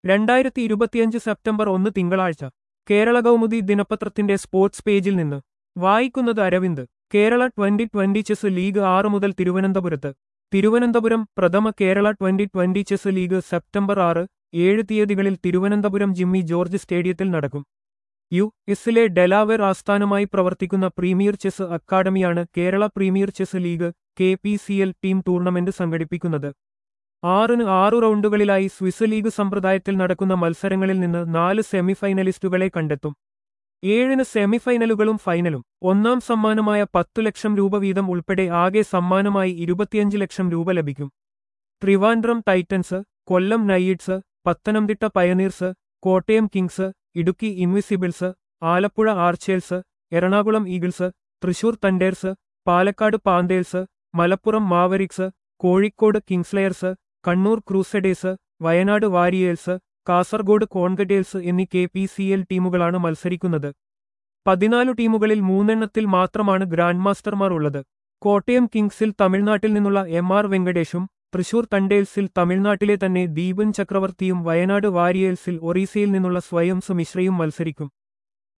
രണ്ടായിരത്തി ഇരുപത്തിയഞ്ച് സെപ്റ്റംബർ ഒന്ന് തിങ്കളാഴ്ച കേരള കൗമുദി ദിനപത്രത്തിന്റെ സ്പോർട്സ് പേജിൽ നിന്ന് വായിക്കുന്നത് Aravind Kerala twenty twenty chess league ആറ് മുതൽ തിരുവനന്തപുരത്ത് തിരുവനന്തപുരം പ്രഥമ Kerala twenty twenty chess league September ആറ് ഏഴ് തീയതികളിൽ തിരുവനന്തപുരം ജിമ്മി ജോർജ് സ്റ്റേഡിയത്തിൽ നടക്കും യു എസിലെ ഡെലാവെർ ആസ്ഥാനമായി പ്രവർത്തിക്കുന്ന പ്രീമിയർ ചെസ് അക്കാദമിയാണ് Kerala premier chess league K P C L team tournament സംഘടിപ്പിക്കുന്നത് ആറിന് ആറു റൗണ്ടുകളിലായി സ്വിസ് ലീഗ് സമ്പ്രദായത്തിൽ നടക്കുന്ന മത്സരങ്ങളിൽ നിന്ന് നാല് സെമിഫൈനലിസ്റ്റുകളെ കണ്ടെത്തും ഏഴിന് സെമിഫൈനലുകളും ഫൈനലും ഒന്നാം സമ്മാനമായ പത്തു ലക്ഷം രൂപ വീതം ഉൾപ്പെടെ ആകെ സമ്മാനമായി ഇരുപത്തിയഞ്ച് ലക്ഷം രൂപ ലഭിക്കും Trivandrum titans Kollam knights Pathanamthitta pioneers Kottayam kings Idukki invincibles Alappuzha archers Ernakulam eagles Thrissur thunders Palakkad panthers Malappuram mavericks Kozhikode kingslayers Kannur crusaders Wayanad warriors Kasaragod കോൺഗഡേഴ്സ് എന്നീ കെ പി സി എൽ ടീമുകളാണ് മത്സരിക്കുന്നത് പതിനാലു ടീമുകളിൽ മൂന്നെണ്ണത്തിൽ മാത്രമാണ് ഗ്രാൻഡ് മാസ്റ്റർമാർ ഉള്ളത് കോട്ടയം കിങ്സിൽ തമിഴ്നാട്ടിൽ നിന്നുള്ള എം ആർ വെങ്കടേഷും തൃശൂർ തണ്ടേൽസിൽ തമിഴ്നാട്ടിലെ തന്നെ ദീപൻ ചക്രവർത്തിയും വയനാട് വാരിയേഴ്സിൽ ഒറീസയിൽ നിന്നുള്ള സ്വയം സുമിശ്രയും മത്സരിക്കും